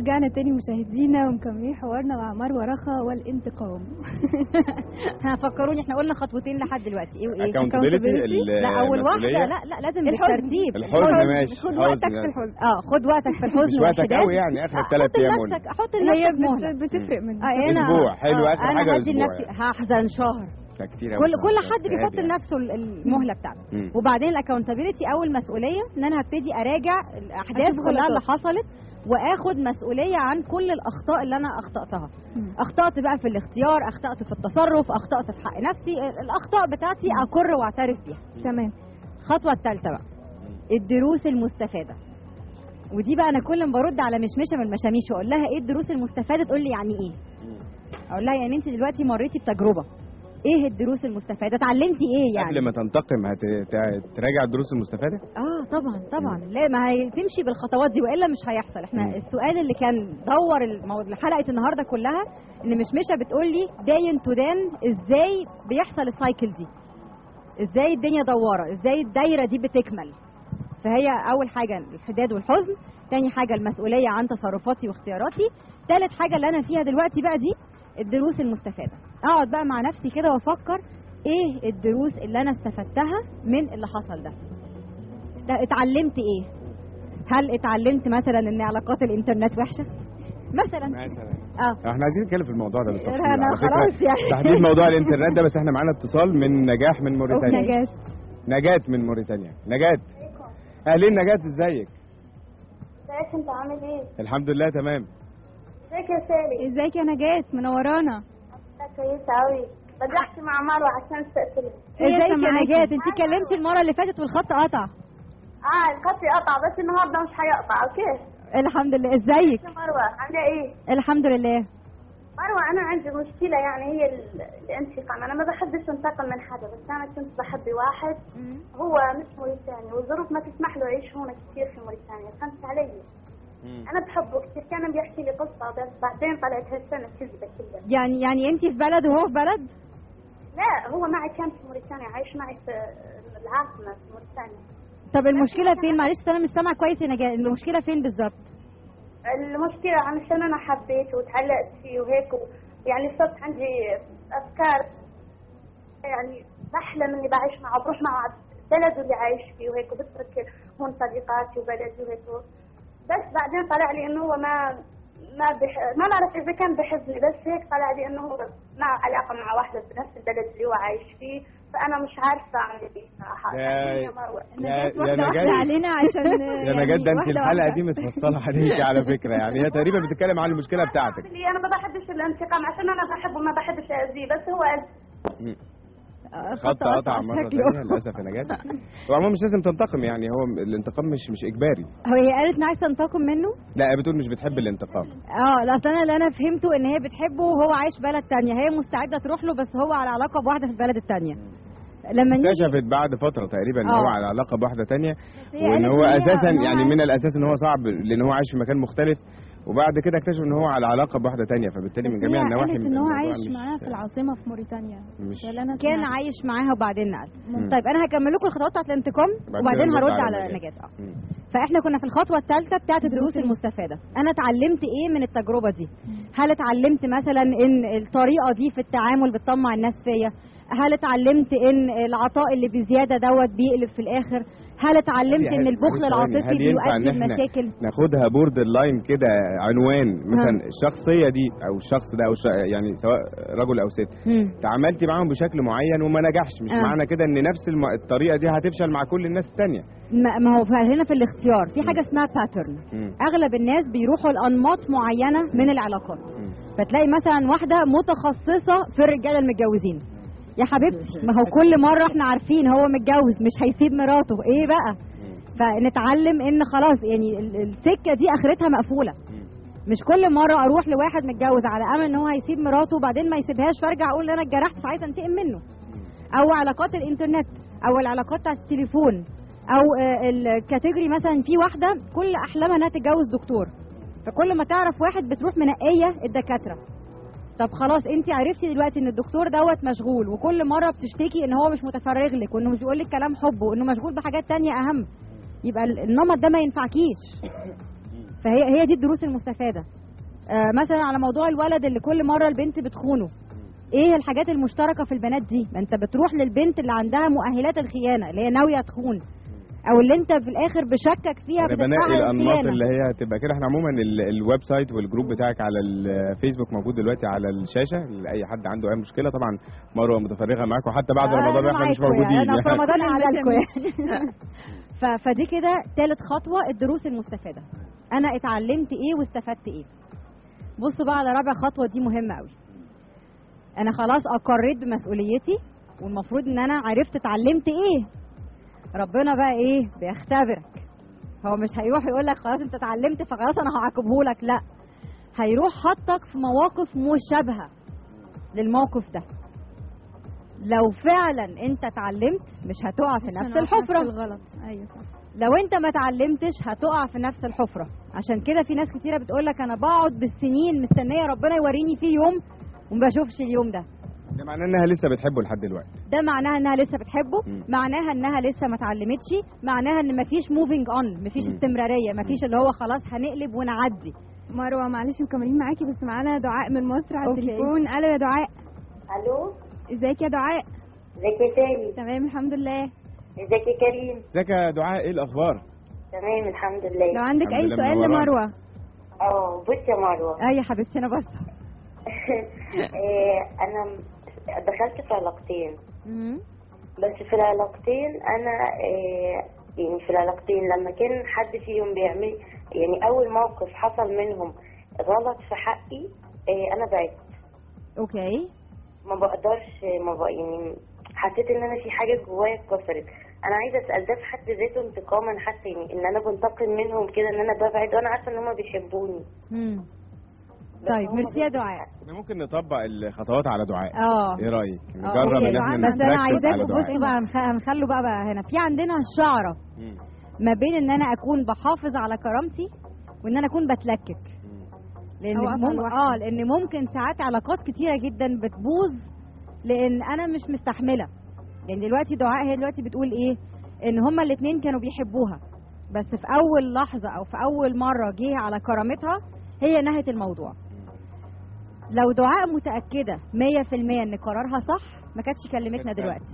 ورجعنا تاني مشاهدينا ومكملين حوارنا مع مروه رخا والانتقام فكروني احنا قلنا خطوتين لحد دلوقتي ايه وايه Accountability، لا اول واحده المسؤولية. لا لا لازم الحزن. بالترتيب الحزن ماشي. خد حزن وقتك يعني. في الحزن اه خد وقتك في الحزن مش وقتك والحداد. قوي يعني اخر آه، ثلاث حط ايام لنفسك قلنا. حط هي لنفسك بت- مهله بتفرق من اه انا أسبوع، حلو، آه، آخر انا حاجة هدي أسبوع لنفسي هحزن شهر ده كتير أوي كل كل بصراحة. حد بيحط هادي يعني. لنفسه ال- المهله بتاعته مم. وبعدين الاكونتابيلتي او المسؤوليه ان انا هبتدي اراجع الاحداث أشوف كلها اللي غلطات. حصلت واخد مسؤوليه عن كل الاخطاء اللي انا اخطاتها مم. اخطات بقى في الاختيار اخطات في التصرف اخطات في حق نفسي الاخطاء بتاعتي اقر واعترف بيها تمام الخطوه الثالثه بقى الدروس المستفاده ودي بقى انا كل ما برد على مشمشه من المشاميش واقول لها ايه الدروس المستفاده تقول لي يعني ايه اقول لها يعني انت دلوقتي مريتي بتجربه ايه الدروس المستفاده اتعلمتي ايه يعني قبل ما تنتقم هتراجع الدروس المستفاده اه طبعا طبعا لا ما هي تمشي بالخطوات دي والا مش هيحصل احنا مم. السؤال اللي كان دور المو... حلقه النهارده كلها ان مشمشه بتقول لي داين تو دان ازاي بيحصل السايكل دي ازاي الدنيا دواره ازاي الدايره دي بتكمل فهي اول حاجه الحداد والحزن تاني حاجه المسؤوليه عن تصرفاتي واختياراتي تالت حاجه اللي انا فيها دلوقتي بقى دي الدروس المستفاده اقعد بقى مع نفسي كده وافكر ايه الدروس اللي انا استفدتها من اللي حصل ده ده اتعلمت ايه هل اتعلمت مثلا ان علاقات الانترنت وحشه مثلا مثلا اه احنا عايزين نتكلم في الموضوع ده بالتفصيل أنا على فكرة. خلاص يعني. تحديد موضوع الانترنت ده بس احنا معانا اتصال من نجاح من موريتانيا نجاة نجاة من موريتانيا نجاة اهلين نجاة ازيك ازيك انت عامل ايه؟ الحمد لله تمام ازيك يا سالي؟ ازيك يا نجاة منورانا انا كويسة اوي بدأت مع مروة عشان استقتلها هي ازيك يا سامعاكي. نجاة انت اتكلمتي المره اللي فاتت والخط قطع اه الخط يقطع بس النهارده مش هيقطع اوكي؟ الحمد لله ازيك يا مروة عاملة ايه؟ الحمد لله مروة انا عندي مشكلة يعني هي ال- الانتقام انا ما بحبش انتقم من حدا بس انا كنت بحب واحد هو مش موريتاني والظروف ما تسمح له يعيش هون كثير في موريتانيا فهمت علي؟ انا بحبه كثير كان بيحكي لي قصة بس بعدين طلعت هالسنة كذبة كلها يعني يعني انت في بلد وهو في بلد لا هو معي كان في موريتانيا عايش معي في العاصمة في موريتانيا طب المشكله فين معلش أصل انا مش سامعه كويس يا نجاة المشكله فين بالظبط المشكلة علشان أنا حبيته وتعلقت فيه وهيك و... يعني صرت عندي أفكار يعني بحلم إني بعيش معه بروح معه على بلده اللي عايش فيه وهيك وبترك هون صديقاتي وبلدي وهيك بس بعدين طلع لي إنه هو ما ما بح... ما بعرف إذا كان بحبني بس هيك طلع لي إنه هو معه علاقة مع واحدة بنفس البلد اللي هو عايش فيه فأنا مش عارفة أعمل إيه صراحة يا- يا مروة. يا نجاة يا واحدة واحدة نجاة علينا عشان يا نجاة ده انت واحدة الحلقة واحدة. دي متفصلة عليك على فكرة يعني هي تقريبا بتتكلم عن المشكلة بتاعتك لي انا ما بحبش الانتقام عشان انا بحبه ما بحبش اذيه بس هو أذى. آه، خط قطع مرة شكله. ثانية للأسف يا نجاة وعموما مش لازم تنتقم يعني هو الانتقام مش مش إجباري هو هي قالت ان عايزه تنتقم منه لا هي بتقول مش بتحب الانتقام اه لا أصل انا اللي انا فهمته ان هي بتحبه وهو عايش بلد تانية هي مستعده تروح له بس هو على علاقه بواحده في البلد التانية لما نيجي اكتشفت بعد فترة تقريبا ان آه. هو على علاقة بواحدة تانية هي وان قالت هو إن هي- اساسا إن هو يعني عايش- من الاساس ان هو صعب لان هو عايش في مكان مختلف وبعد كده اكتشف ان هو على علاقة بواحدة تانية فبالتالي من بس جميع هي النواحي قالت ان هو الموضوع عايش مش- معاها في العاصمة في موريتانيا مش ولا انا كان سمعت؟ عايش معاها وبعدين نقل مم. طيب انا هكمل لكم الخطوات بتاعت الانتقام بعد وبعدين كده نرد هرد على على نجاة. نجاة اه مم. فاحنا كنا في الخطوه الثالثه بتاعت الدروس المستفاده انا اتعلمت ايه من التجربه دي هل اتعلمت مثلا ان الطريقه دي في التعامل بتطمع الناس فيا هل اتعلمت ان العطاء اللي بزياده دوت بيقلب في الاخر هل اتعلمت ان البخل معلش ثواني، العاطفي هل ينفع بيؤدي ان احنا لمشاكل ناخدها بورد لاين كده عنوان مثلا الشخصيه دي او الشخص ده او الش- يعني سواء رجل او ست مم. تعاملتي معاهم بشكل معين وما نجحش مش آه. معنى كده ان نفس الم... الطريقه دي هتفشل مع كل الناس التانية ما ما هو هنا في الاختيار في حاجه اسمها باترن مم. اغلب الناس بيروحوا لانماط معينه من العلاقات مم. فتلاقي مثلا واحده متخصصه في الرجاله المتجوزين يا حبيبتي ما هو كل مره احنا عارفين هو متجوز مش هيسيب مراته ايه بقى فنتعلم ان خلاص يعني ال- السكه دي اخرتها مقفوله مش كل مره اروح لواحد متجوز على امل ان هو هيسيب مراته وبعدين ما يسيبهاش فارجع اقول انا اتجرحت فعايزه انتقم منه او علاقات الانترنت او العلاقات بتاعت التليفون او آه، الكاتيجوري مثلا في واحده كل احلامها انها تتجوز دكتور فكل ما تعرف واحد بتروح منقيه الدكاتره طب خلاص انت عرفتي دلوقتي ان الدكتور دوت مشغول وكل مره بتشتكي ان هو مش متفرغ لك وانه مش بيقول لك كلام حب وانه مشغول بحاجات تانية اهم يبقى ال- النمط ده ما ينفعكيش فهي هي دي الدروس المستفاده آه مثلا على موضوع الولد اللي كل مره البنت بتخونه ايه الحاجات المشتركه في البنات دي ما انت بتروح للبنت اللي عندها مؤهلات الخيانه اللي هي ناويه تخون او اللي انت في الاخر بشكك فيها انا بنقي بتدفعها الانماط للخيانة. اللي هي هتبقى كده احنا عموما ال- الويب سايت والجروب بتاعك على الفيسبوك موجود دلوقتي على الشاشه لاي حد عنده اي مشكله طبعا مروه متفرغه معاكم حتى بعد آه، رمضان أنا احنا مش معاكوا موجودين يعني. انا في يعني. رمضان يعني. قاعده لكم يعني ف- فدي كده ثالث خطوه الدروس المستفاده انا اتعلمت ايه واستفدت ايه بصوا بقى على رابع خطوه دي مهمه قوي انا خلاص اقريت بمسؤوليتي والمفروض ان انا عرفت اتعلمت ايه ربنا بقى ايه بيختبرك هو مش هيروح يقول لك خلاص انت اتعلمت فخلاص انا هعاقبه لك لا هيروح حطك في مواقف مشابهه للموقف ده لو فعلا انت اتعلمت مش هتقع في مش نفس هنقع الحفره الغلط ايوه صح لو انت ما اتعلمتش هتقع في نفس الحفره عشان كده في ناس كتيره بتقول لك انا بقعد بالسنين مستنيه ربنا يوريني فيه يوم وما بشوفش اليوم ده ده معناه انها لسه بتحبه لحد دلوقتي ده معناها انها لسه بتحبه مم. معناها انها لسه ما اتعلمتش معناها ان مفيش موفينج اون مفيش مم. استمراريه مفيش اللي هو خلاص هنقلب ونعدي مروه معلش مكملين معاكي بس معانا دعاء من مصر على أوكي. التليفون الو يا دعاء الو ازيك يا دعاء ازيك يا سامي تمام الحمد لله ازيك يا كريم ازيك يا دعاء ايه الاخبار تمام الحمد لو لله عندك الحمد اي لله سؤال منورانا. لمروه اه بص يا مروه اه يا حبيبتي انا بس آه، انا دخلت في علاقتين مم. بس في العلاقتين انا آه، يعني في العلاقتين لما كان حد فيهم بيعمل يعني اول موقف حصل منهم غلط في حقي آه، انا بعدت اوكي ما بقدرش ما بق... يعني حسيت ان انا في حاجه جوايا اتكسرت انا عايزه اسال ده في حد ذاته انتقام انا حاسه يعني ان انا بنتقم منهم كده ان انا ببعد وانا عارفه ان هم بيحبوني مم. بس طيب هم ميرسي يا دعاء احنا ممكن نطبق الخطوات على دعاء اه ايه رايك آه، نجرب أوكي. ان احنا بس انا نركز عايزاكم على بصوا دعاء بقى هنخ- هنخلوا بقى, بقى هنا في عندنا الشعره مم. ما بين ان انا اكون بحافظ على كرامتي وان انا اكون بتلكك مم. لان أو أفعل مم... واحدة. اه لان ممكن ساعات علاقات كتيره جدا بتبوظ لان انا مش مستحمله يعني دلوقتي دعاء هي دلوقتي بتقول ايه ان هما الاتنين كانوا بيحبوها بس في اول لحظه او في اول مره جه على كرامتها هي نهت الموضوع لو دعاء متاكده 100% ان قرارها صح ما كانتش كلمتنا دلوقتي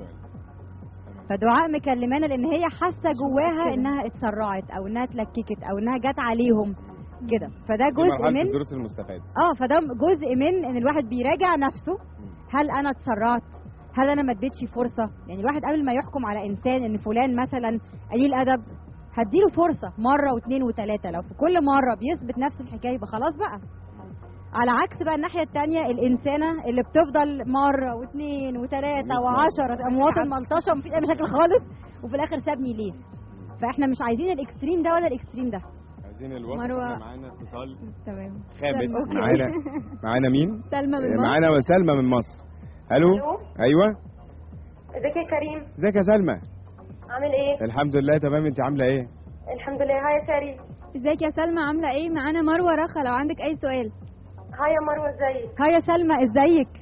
فدعاء مكلمانا لان هي حاسه جواها انها اتسرعت او انها اتلككت او انها جت عليهم كده فده دي جزء مرحله من الدروس المستفاده اه فده جزء من ان الواحد بيراجع نفسه هل انا اتسرعت هل انا ما اديتش فرصه يعني الواحد قبل ما يحكم على انسان ان فلان مثلا قليل ادب هديله فرصه مره واثنين وثلاثه لو في كل مره بيثبت نفس الحكايه يبقى خلاص بقى على عكس بقى الناحيه الثانيه الانسانه اللي بتفضل مره واثنين وثلاثه مية وعشرة مواطن ملطشه ومفيش اي مشاكل خالص وفي الاخر سابني ليه فاحنا مش عايزين الاكستريم ده ولا الاكستريم ده عايزين الوسط مروة. احنا معانا اتصال تمام خامس أوكي. معانا معانا مين سلمى من مصر معانا وسلمى من مصر الو ألو. ايوه ازيك يا كريم ازيك يا سلمى عامل ايه الحمد لله تمام انت عامله ايه الحمد لله هاي يا كريم ازيك يا سلمى عامله ايه معانا مروه رخا لو عندك اي سؤال هاي يا مروه ازيك هاي يا سلمى ازيك